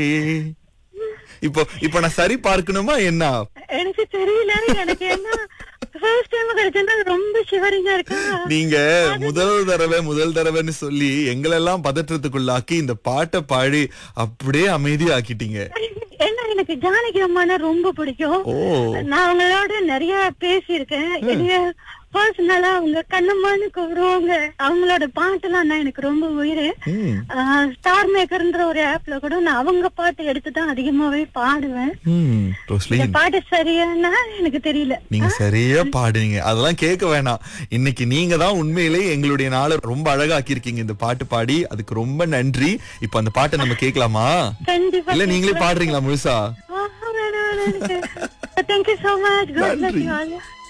இப்போ இப்போ நான் சரி பார்க்கணுமா என்ன எனக்கு தெரியல எனக்கு என்ன ஃபர்ஸ்ட் டைம் கிடைச்சா ரொம்ப ஷிவரிங்கா இருக்கா நீங்க முதல் தடவை முதல் தடவைன்னு சொல்லி எங்களெல்லாம் பதற்றத்துக்குள்ளாக்கி இந்த பாட்டை பாடி அப்படியே அமைதியாக்கிட்டீங்க என்ன எனக்கு ஜானகி அம்மானா ரொம்ப பிடிக்கும் ஓ நான் அவங்களோட நிறைய பேசியிருக்கேன் என்னைய பர்சனலா அவங்க கண்ணம்மான்னு கூப்பிடுவாங்க அவங்களோட பாட்டெல்லாம் நான் எனக்கு ரொம்ப உயிர் ம், ஸ்டார் மேக்கர்ன்ற ஒரு ஆப்ல கூட நான் அவங்க பாட்டு எடுத்து தான் அதிகமாவே பாடுவேன் ம், இந்த ரோஸ்லின் பாட்டு சரியானா எனக்கு தெரியல நீங்க சரியா பாடுனீங்க அதெல்லாம் கேட்க வேணாம் இன்னைக்கு நீங்க தான் உண்மையிலேயே எங்களுடைய நாளை ரொம்ப அழகாக்கி இருக்கீங்க இந்த பாட்டு பாடி அதுக்கு ரொம்ப நன்றி இப்ப அந்த பாட்டை நம்ம கேட்கலாமா கண்டிப்பா இல்ல நீங்களே பாடுறீங்களா முழுசா தேங்க்யூ சோ மச் குட் நன்றி. Luck you all